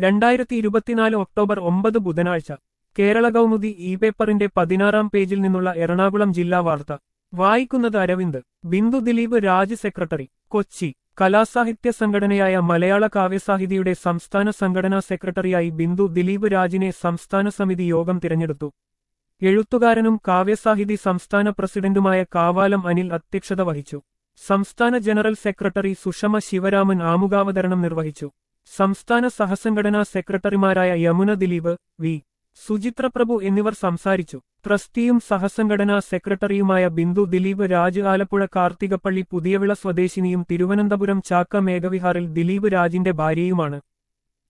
രണ്ടായിരത്തി ഇരുപത്തിനാല് ഒക്ടോബർ ഒമ്പത് ബുധനാഴ്ച കേരള കൗമുദി ഇ പേപ്പറിന്റെ പതിനാറാം പേജിൽ നിന്നുള്ള എറണാകുളം ജില്ലാ വാർത്ത വായിക്കുന്നത് അരവിന്ദ് ബിന്ദു ദിലീപ് രാജ് സെക്രട്ടറി കൊച്ചി കലാസാഹിത്യ സംഘടനയായ മലയാള കാവ്യസാഹിതിയുടെ സംസ്ഥാന സംഘടനാ സെക്രട്ടറിയായി ബിന്ദു ദിലീപ് രാജിനെ സംസ്ഥാന സമിതി യോഗം തിരഞ്ഞെടുത്തു എഴുത്തുകാരനും കാവ്യസാഹിതി സംസ്ഥാന പ്രസിഡന്റുമായ കാവാലം അനിൽ അധ്യക്ഷത വഹിച്ചു സംസ്ഥാന ജനറൽ സെക്രട്ടറി സുഷമ ശിവരാമൻ ആമുഖാവതരണം നിർവഹിച്ചു സംസ്ഥാന സഹസംഘടനാ സെക്രട്ടറിമാരായ യമുന ദിലീപ് വി സുചിത്ര പ്രഭു എന്നിവർ സംസാരിച്ചു ട്രസ്റ്റിയും സഹസംഘടനാ സെക്രട്ടറിയുമായ ബിന്ദു ദിലീപ് രാജ് ആലപ്പുഴ കാർത്തികപ്പള്ളി പുതിയവിള സ്വദേശിനിയും തിരുവനന്തപുരം ചാക്ക മേഘവിഹാറിൽ ദിലീപ് രാജിന്റെ ഭാര്യയുമാണ്